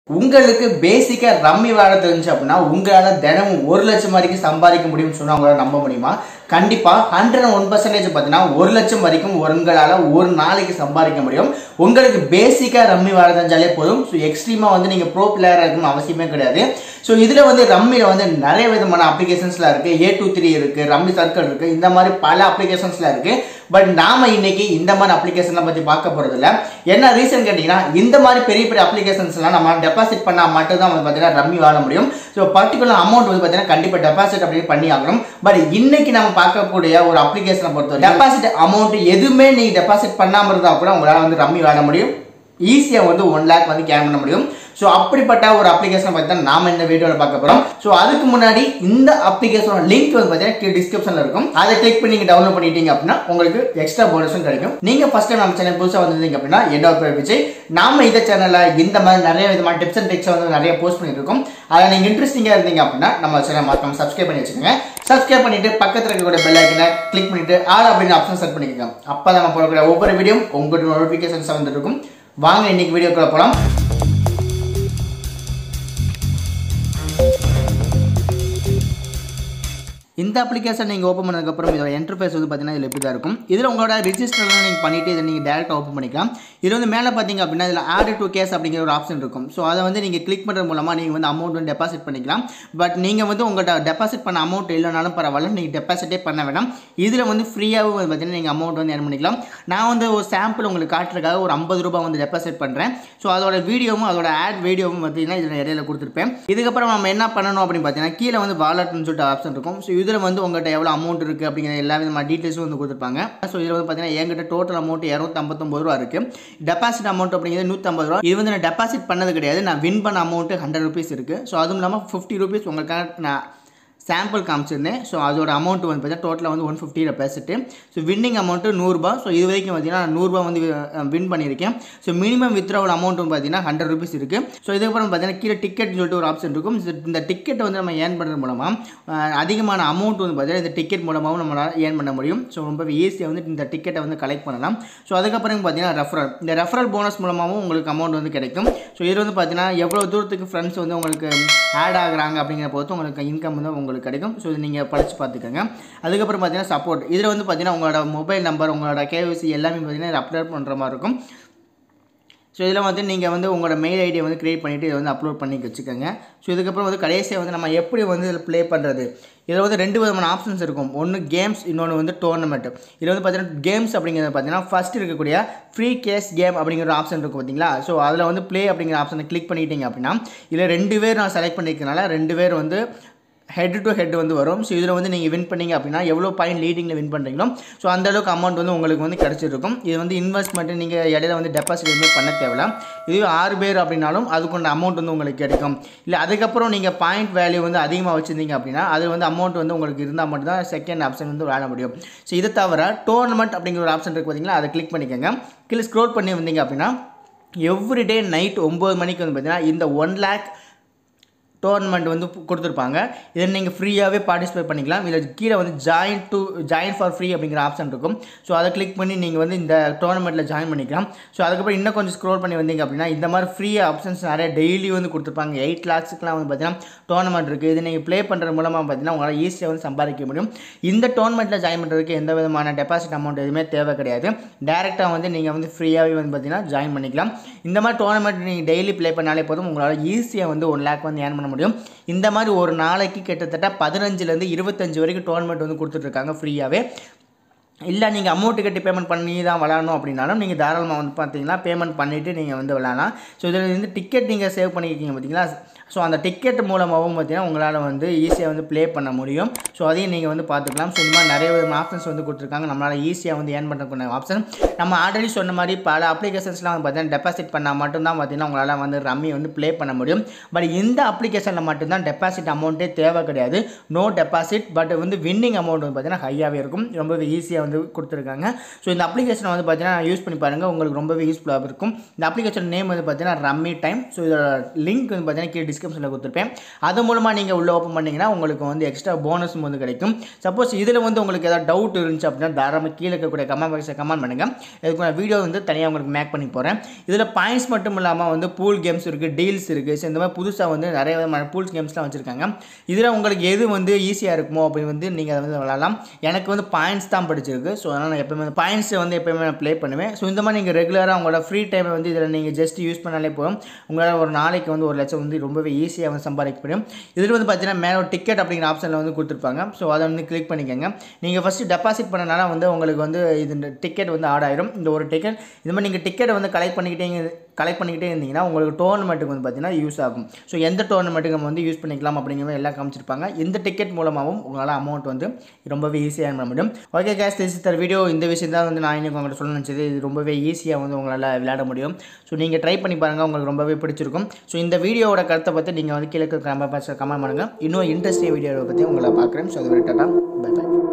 உங்களுக்கு பேசிக்கா ரம்மி விளையாட தெரிஞ்சு அப்படின்னா உங்களால தினமும் ஒரு லட்சம் வரைக்கும் சம்பாதிக்க முடியும்னு சொன்னா உங்களால நம்ப முடியுமா கண்டிப்பா ஹண்ட்ரட் ஒன் பர்சன்டேஜ் பார்த்தீங்கன்னா ஒரு லட்சம் வரைக்கும் உங்களால ஒரு நாளைக்கு சம்பாதிக்க முடியும் உங்களுக்கு பேசிக்கா ரம்மி விளையாட தெரிஞ்சாலே போதும் ஸோ எக்ஸ்ட்ரீமா வந்து நீங்க ப்ரோ பிளேயரா இருக்கணும் அவசியமே கிடையாது ஸோ இதுல வந்து ரம்மில வந்து நிறைய விதமான அப்ளிகேஷன்ஸ்லாம் இருக்கு ஏ டூ த்ரீ இருக்கு ரம்மி சர்க்கிள் இருக்கு இந்த மாதிரி பல அப்ளிகேஷன்ஸ்லாம் இருக்கு பட் நாம இன்னைக்கு இந்த மாதிரி அப்ளிகேஷன்லாம் பத்தி பார்க்க போறது இல்ல என்ன ரீசன் கேட்டீங்கன்னா இந்த மாதிரி பெரிய பெரிய அப்ளிகேஷன்ஸ்லாம் நம்ம டெபாசிட் பண்ணா மட்டும் தான் வந்து பார்த்தீங்கன்னா ரம்மி வாழ முடியும் ஸோ பர்டிகுலர் அமௌண்ட் வந்து பார்த்தீங்கன்னா கண்டிப்பாக டெபாசிட் அப்படின்னு பண்ணி ஆகணும் பட் இன்னைக்கு நம்ம பார்க்கக்கூடிய ஒரு அப்ளிகேஷனை பொறுத்தவரை டெபாசிட் அமௌண்ட் எதுவுமே நீங்க டெபாசிட் பண்ணாம இருந்தா கூட உங்களால வந்து ரம்மி வாழ முடியும் ஈஸியாக வந்து ஒன் லேக் வந்து கேன் பண்ண முடியும் ஸோ அப்படிப்பட்ட ஒரு அப்ளிகேஷன் பற்றி தான் நாம இந்த வீடியோவில் பார்க்க போகிறோம் ஸோ அதுக்கு முன்னாடி இந்த அப்ளிகேஷனோட லிங்க் வந்து பார்த்தீங்கன்னா டிஸ்கிரிப்ஷனில் இருக்கும் அதை கிளிக் பண்ணி நீங்கள் டவுன்லோட் பண்ணிட்டீங்க அப்படின்னா உங்களுக்கு எக்ஸ்ட்ரா போனஸும் கிடைக்கும் நீங்கள் ஃபர்ஸ்ட் டைம் நம்ம சேனல் புதுசாக வந்திருந்தீங்க அப்படின்னா என்னோட பேர் விஜய் நாம இந்த சேனலில் இந்த மாதிரி நிறைய விதமான டிப்ஸ் அண்ட் ட்ரிக்ஸ் வந்து நிறைய போஸ்ட் பண்ணியிருக்கோம் அதில் நீங்கள் இன்ட்ரெஸ்டிங்காக இருந்தீங்க அப்படின்னா நம்ம சேனல் மறக்காம சப்ஸ்கிரைப் பண்ணி வச்சுக்கோங்க சப்ஸ்கிரைப் பண்ணிட்டு பக்கத்தில் இருக்கக்கூடிய பெல் ஐக்கனை கிளிக் பண்ணிட்டு ஆல் அப்படின்னு ஆப்ஷன் செட் பண்ணிக்கோங்க அப்போ நம்ம போடக்கூடிய ஒவ்வொரு வீடியோ உங்களுக்கு நோட்டிஃபிகேஷன்ஸ் வந்துட்டு இருக்கும் வாங்க இன்னைக்கு வீடியோக்குள்ள போகலாம் இந்த அப்ளிகேஷன் நீங்கள் ஓப்பன் பண்ணதுக்கப்புறம் இதோட இன்டர்ஃபேஸ் வந்து பார்த்தீங்கன்னா இதில் எப்படி தான் இருக்கும் இதில் உங்களோட ரிஜிஸ்டர்லாம் நீங்கள் பண்ணிவிட்டு இதை நீங்கள் டேரெக்டாக ஓப்பன் பண்ணிக்கலாம் இது வந்து மேலே பார்த்தீங்க அப்படின்னா இதில் ஆட் டு கேஸ் அப்படிங்கிற ஒரு ஆப்ஷன் இருக்கும் ஸோ அதை வந்து நீங்கள் கிளிக் பண்ணுறது மூலமாக நீங்கள் வந்து அமௌண்ட் வந்து டெபாசிட் பண்ணிக்கலாம் பட் நீங்கள் வந்து உங்கள்கிட்ட டெபாசிட் பண்ண அமௌண்ட் இல்லைனாலும் பரவாயில்ல நீங்கள் டெபாசிட்டே பண்ண வேண்டாம் இதில் வந்து ஃப்ரீயாகவும் வந்து பார்த்தீங்கன்னா நீங்கள் அமௌண்ட் வந்து ஏர்ன் பண்ணிக்கலாம் நான் வந்து ஒரு சாம்பிள் உங்களுக்கு காட்டுறதுக்காக ஒரு ஐம்பது ரூபாய் வந்து டெபாசிட் பண்ணுறேன் ஸோ அதோட வீடியோவும் அதோட ஆட் வீடியோவும் பார்த்தீங்கன்னா இதில் இடையில கொடுத்துருப்பேன் இதுக்கப்புறம் நம்ம என்ன பண்ணணும் அப்படின்னு பார்த்தீங்கன்னா கீழே வந்து வாலெட்னு சொல்லிட்டு ஆப்ஷன் இருக்கும் ஸோ இதில் வந்து உங்கள்கிட்ட எவ்வளோ அமௌண்ட் இருக்குது அப்படிங்கிற எல்லா விதமான டீட்டெயில்ஸும் வந்து கொடுத்துருப்பாங்க ஸோ இதில் வந்து பார்த்தீங்கன்னா என்கிட்ட டோட்டல் அமௌண்ட் இரநூத்தம்பத்தொம்பது ரூபா இருக்குது டெபாசிட் அமௌண்ட் அப்படிங்கிறது நூற்றம்பது ரூபா இது வந்து நான் டெபாசிட் பண்ணது கிடையாது நான் வின் பண்ண அமௌண்ட் ஹண்ட்ரட் ருபீஸ் இருக்குது ஸோ அதுவும் இல்லாமல் ஃபிஃப்டி ருபீஸ் உங்களுக்காக நான் சாம்பிள் காமிச்சிருந்தேன் ஸோ அதோட அமௌண்ட் வந்து பார்த்தீங்கன்னா டோட்டலாக வந்து one fifty deposit so winning amount நூறுரூபா ஸோ இது வரைக்கும் பார்த்தீங்கன்னா நூறுரூபா வந்து வின் பண்ணியிருக்கேன் ஸோ மினிமம் வித்ராவல் அமௌண்ட் வந்து பார்த்தீங்கன்னா ஹண்ட்ரட் ருபீஸ் இருக்குது ஸோ இதுக்கப்புறம் பார்த்தீங்கன்னா கீழே டிக்கெட் சொல்லிட்டு ஒரு ஆப்ஷன் இருக்கும் So, இந்த டிக்கெட்டை வந்து நம்ம ஏர்ன் பண்ணுறது மூலமாக அதிகமான அமௌண்ட் வந்து பார்த்தீங்கன்னா இந்த டிக்கெட் மூலமாகவும் நம்மளால் ஏர்ன் பண்ண முடியும் ஸோ ரொம்ப ஈஸியாக வந்து இந்த டிக்கெட்டை வந்து கலெக்ட் பண்ணலாம் ஸோ அதுக்கப்புறம் பார்த்தீங்கன்னா ரெஃபரல் இந்த ரெஃபரல் போனஸ் மூலமாகவும் உங்களுக்கு அமௌண்ட் வந்து கிடைக்கும் ஸோ இது வந்து பார்த்தீங்கன்னா எவ்வளோ தூரத்துக்கு ஃப்ரெண்ட்ஸ் வந்து உங்களுக்கு ஆட் ஆகுறாங்க அப்படிங்கிற பொறுத்து உங்களுக்கு இன்கம் வந்து உங்களுக்கு கிடைக்கும் ஸோ இது நீங்கள் படித்து பார்த்துக்கோங்க அதுக்கப்புறம் பார்த்தீங்கன்னா சப்போர்ட் இதில் வந்து பார்த்தீங்கன்னா உங்களோட மொபைல் நம்பர் உங்களோட கேவிசி எல்லாமே பார்த்தீங்கன்னா அப்லோட் பண்ணுற மாதிரி இருக்கும் ஸோ இதில் வந்து நீங்கள் வந்து உங்களோட மெயில் ஐடியை வந்து க்ரியேட் பண்ணிவிட்டு இதை வந்து அப்லோட் பண்ணி வச்சுக்கோங்க ஸோ இதுக்கப்புறம் வந்து கடைசியாக வந்து நம்ம எப்படி வந்து இதில் ப்ளே பண்ணுறது இதில் வந்து ரெண்டு விதமான ஆப்ஷன்ஸ் இருக்கும் ஒன்று கேம்ஸ் இன்னொன்று வந்து டோர்னமெண்ட் இதில் வந்து பார்த்தீங்கன்னா கேம்ஸ் அப்படிங்கிறது பார்த்தீங்கன்னா ஃபஸ்ட் இருக்கக்கூடிய ஃப்ரீ கேஸ் கேம் அப்படிங்கிற ஆப்ஷன் இருக்கும் பார்த்தீங்களா ஸோ அதில் வந்து ப்ளே அப்படிங்கிற ஆப்ஷனை கிளிக் பண்ணிட்டீங்க அப்படின்னா இதில் ரெண்டு பேர் நான் செலக்ட் பண்ணியிருக்கனால ரெண்டு பேர் வந்து ஹெட் டு ஹெட் வந்து வரும் ஸோ இதில் வந்து நீங்கள் வின் பண்ணீங்க அப்படின்னா எவ்வளோ பாயிண்ட் லீடிங்கில் வின் பண்ணுறீங்களோ ஸோ அந்த அளவுக்கு அமௌண்ட் வந்து உங்களுக்கு வந்து கிடச்சிருக்கும் இது வந்து இன்வெஸ்ட்மெண்ட்டு நீங்கள் இடையில வந்து டெபாசிட் எதுவுமே பண்ண தேவையில்ல இதுவே ஆறு பேர் அப்படின்னாலும் அதுக்குள்ள அமௌண்ட் வந்து உங்களுக்கு கிடைக்கும் இல்லை அதுக்கப்புறம் நீங்கள் பாயிண்ட் வேல்யூ வந்து அதிகமாக வச்சுருந்தீங்க அப்படின்னா அது வந்து அமௌண்ட் வந்து உங்களுக்கு இருந்தால் மட்டும்தான் செகண்ட் ஆப்ஷன் வந்து விளையாட முடியும் ஸோ இதை தவிர டோர்னமெண்ட் அப்படிங்கிற ஒரு ஆப்ஷன் இருக்குது பார்த்தீங்களா அதை கிளிக் பண்ணிக்கோங்க கீழே ஸ்க்ரோல் பண்ணி வந்தீங்க அப்படின்னா எவ்ரிடே நைட் ஒம்பது மணிக்கு வந்து பார்த்தீங்கன்னா இந்த ஒன் லேக் டோர்னமெண்ட் வந்து கொடுத்துருப்பாங்க இதை நீங்கள் ஃப்ரீயாகவே பார்ட்டிசிபேட் பண்ணிக்கலாம் இதில் கீழே வந்து join to join for free அப்படிங்கிற ஆப்ஷன் இருக்கும் ஸோ அதை கிளிக் பண்ணி நீங்கள் வந்து இந்த டோர்னமெண்ட்டில் ஜாயின் பண்ணிக்கலாம் ஸோ அதுக்கப்புறம் இன்னும் கொஞ்சம் ஸ்க்ரோல் பண்ணி வந்தீங்க அப்படின்னா இந்த மாதிரி ஃப்ரீ ஆப்ஷன்ஸ் நிறைய டெய்லி வந்து கொடுத்துருப்பாங்க எயிட் லேக்ஸுக்குலாம் வந்து பார்த்தீங்கன்னா டோர்னமெண்ட் இருக்குது இது நீங்கள் ப்ளே பண்ணுறது மூலமாக பார்த்தீங்கன்னா உங்களால் ஈஸியாக வந்து சம்பாதிக்க முடியும் இந்த டோர்னமெண்ட்டில் ஜாயின் பண்ணுறதுக்கு எந்த விதமான டெபாசிட் அமௌண்ட் எதுவுமே தேவை கிடையாது டேரெக்டாக வந்து நீங்கள் வந்து ஃப்ரீயாகவே வந்து பார்த்தீங்கன்னா ஜாயின் பண்ணிக்கலாம் இந்த மாதிரி டோர்னமெண்ட் நீங்கள் டெய்லி ப்ளே பண்ணாலே போதும் உங்களால் ஈஸியாக வந்து ஒன் லேக் வந்து ஏர்ன் பண்ண முடியும் இந்த மாதிரி ஒரு நாளைக்கு கிட்டத்தட்ட பதினஞ்சுலேருந்து இருபத்தஞ்சு வரைக்கும் டோர்னமெண்ட் வந்து கொடுத்துட்ருக்காங்க ஃப்ரீயாகவே இல்லை நீங்கள் அமௌண்ட்டு கட்டி பேமெண்ட் பண்ணி தான் விளாடணும் அப்படின்னாலும் நீங்கள் தாராளமாக வந்து பார்த்தீங்கன்னா பேமெண்ட் பண்ணிவிட்டு நீங்கள் வந்து விளாடலாம் ஸோ இதில் வந்து டிக்கெட் நீங்கள் சேவ் பண்ணியிருக்கீங்க பார்த்தீங்களா ஸோ அந்த டிக்கெட் மூலமாகவும் பார்த்தீங்கன்னா உங்களால் வந்து ஈஸியாக வந்து ப்ளே பண்ண முடியும் ஸோ அதையும் நீங்கள் வந்து பார்த்துக்கலாம் ஸோ இந்த மாதிரி நிறைய விதமான ஆப்ஷன்ஸ் வந்து கொடுத்துருக்காங்க நம்மளால் ஈஸியாக வந்து ஏர்ன் பண்ணக்கூடிய ஆப்ஷன் நம்ம ஆல்ரெடி சொன்ன மாதிரி பல அப்ளிகேஷன்ஸ்லாம் வந்து பார்த்தீங்கன்னா டெபாசிட் பண்ணால் மட்டும்தான் பார்த்தீங்கன்னா உங்களால் வந்து ரம்மி வந்து ப்ளே பண்ண முடியும் பட் இந்த அப்ளிகேஷனில் மட்டும்தான் டெபாசிட் அமௌண்ட்டே தேவை கிடையாது நோ டெபாசிட் பட் வந்து வின்னிங் அமௌண்ட் வந்து பார்த்தீங்கன்னா ஹையாகவே இருக்கும் ரொம்பவே ஈஸியாக வந்து கொடுத்துருக்காங்க ஸோ இந்த அப்ளிகேஷனை வந்து பார்த்தீங்கன்னா யூஸ் பண்ணி பாருங்கள் உங்களுக்கு ரொம்பவே யூஸ்ஃபுல்லாக இருக்கும் இந்த அப்ளிகேஷன் நேம் வந்து பார்த்தீங்கன்னா ரம்மி டைம் ஸோ இதோட லிங்க் வந்து பார்த்தீங்கன்னா கீழே டிஸ்கிரிப்ஷனில் கொடுத்துருப்பேன் அது மூலமாக நீங்கள் உள்ளே ஓப்பன் பண்ணிங்கன்னா உங்களுக்கு வந்து எக்ஸ்ட்ரா போனஸும் வந்து கிடைக்கும் சப்போஸ் இதில் வந்து உங்களுக்கு ஏதாவது டவுட் இருந்துச்சு அப்படின்னா தாராளமாக கீழே இருக்கக்கூடிய கமெண்ட் பாக்ஸில் கமெண்ட் பண்ணுங்கள் இதுக்கு நான் வீடியோ வந்து தனியாக உங்களுக்கு மேக் பண்ணி போகிறேன் இதில் பாயிண்ட்ஸ் மட்டும் இல்லாமல் வந்து பூல் கேம்ஸ் இருக்குது டீல்ஸ் இருக்குது ஸோ இந்த மாதிரி புதுசாக வந்து நிறைய விதமான பூல்ஸ் கேம்ஸ்லாம் வச்சுருக்காங்க இதில் உங்களுக்கு எது வந்து ஈஸியாக இருக்குமோ அப்படின்னு வந்து நீங்கள் அதை வந்து விளாடலாம் எனக்கு வந்து பாயிண்ட்ஸ் தான் படிச்சிருக்கு ஸோ அதனால் நான் எப்பவுமே பாயிண்ட்ஸை வந்து எப்பயுமே நான் ப்ளே பண்ணுவேன் ஸோ இந்த மாதிரி நீங்கள் ரெகுலராக உங்களோட ஃப்ரீ டைமை வந்து இதில் நீங்கள் ஜஸ்ட் யூஸ் பண்ணாலே போதும் உங்களால் ஒரு நாளைக்கு வந்து ஒரு லட்சம் வந்து ரொம்பவே ஈஸியாக வந்து சம்பாதிக்க முடியும் இதில் வந்து பார்த்தீங்கன்னா மேலே ஒரு டிக்கெட் அப்படிங்கிற ஆப்ஷனில் வந்து கொடுத்துருப்பாங்க ஸோ அதை வந்து கிளிக் பண்ணிக்கோங்க நீங்கள் ஃபஸ்ட்டு டெபாசிட் பண்ணனால வந்து உங்களுக்கு வந்து இது டிக்கெட் வந்து ஆட் ஆயிரும் இந்த ஒரு டிக்கெட் இந்த மாதிரி நீங்கள் டிக்கெட்டை வந்து கலெக்ட் பண்ணிக்கிட்டே கலெக்ட் பண்ணிக்கிட்டே இருந்தீங்கன்னா உங்களுக்கு டோர்னமெண்ட்டுக்கு வந்து பார்த்தீங்கன்னா யூஸ் ஆகும் ஸோ எந்த டோர்னமெண்ட்டுக்கு நம்ம வந்து யூஸ் பண்ணிக்கலாம் அப்படிங்கிற மாதிரி எல்லாம் காமிச்சிருப்பாங்க இந்த டிக்கெட் மூலமாகவும் உங்களால் அமௌண்ட் வந்து ரொம்பவே ஈஸியாக பண்ண முடியும் ஓகே கேஸ் தெரிஞ்சு தர வீடியோ இந்த விஷயம் தான் வந்து நான் இன்னைக்கு உங்கள்கிட்ட சொல்ல நினச்சது இது ரொம்பவே ஈஸியாக வந்து உங்களால் விளையாட முடியும் ஸோ நீங்கள் ட்ரை பண்ணி பாருங்கள் உங்களுக்கு ரொம்பவே பிடிச்சிருக்கும் ஸோ இந்த வீடியோவோட கருத்தை பற்றி நீங்கள் வந்து கீழே கமெண்ட் பாக்ஸில் கமெண்ட் பண்ணுங்கள் இன்னும் இன்ட்ரெஸ்டிங் வீடியோவை பற்றி உங்களை பார்க்குறேன் ஸோ அது வரை டாட்டா பை பை